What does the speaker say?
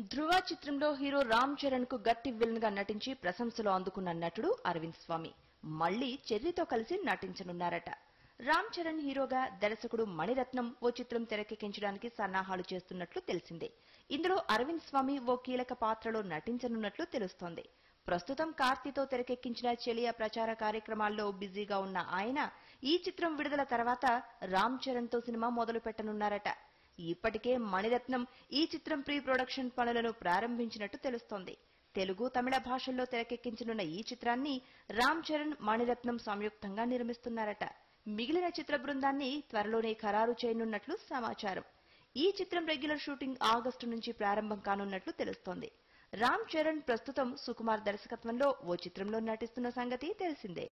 ధృవ చిత్రంలో హీరో రామ్ చరణ్ కు గట్టి విలన్ గా నటించి ప్రశంసలు అందుకున్న నటుడు అరవింద్ స్వామి మళ్లీ చెర్రీతో కలిసి నటించనున్నారట రామ్ చరణ్ హీరోగా దర్శకుడు మణిరత్నం ఓ చిత్రం తెరకెక్కించడానికి సన్నాహాలు చేస్తున్నట్లు తెలిసిందే ఇందులో అరవింద్ స్వామి ఓ కీలక పాత్రలో నటించనున్నట్లు తెలుస్తోంది ప్రస్తుతం కార్తీతో తెరకెక్కించిన చెలియా ప్రచార కార్యక్రమాల్లో బిజీగా ఉన్న ఆయన ఈ చిత్రం విడుదల తర్వాత రామ్ చరణ్ తో సినిమా మొదలు పెట్టనున్నారట ఇప్పటికే మణిరత్నం ఈ చిత్రం ప్రీ ప్రొడక్షన్ పనులను ప్రారంభించినట్టు తెలుస్తోంది తెలుగు తమిళ భాషల్లో తెరకెక్కించనున్న ఈ చిత్రాన్ని రామ్ చరణ్ మణిరత్నం సంయుక్తంగా నిర్మిస్తున్నారట మిగిలిన చిత్ర బృందాన్ని త్వరలోనే ఖరారు చేయనున్నట్లు సమాచారం ఈ చిత్రం రెగ్యులర్ షూటింగ్ ఆగస్టు నుంచి ప్రారంభం కానున్నట్లు తెలుస్తోంది రామ్ చరణ్ ప్రస్తుతం సుకుమార్ దర్శకత్వంలో ఓ చిత్రంలో నటిస్తున్న సంగతి తెలిసిందే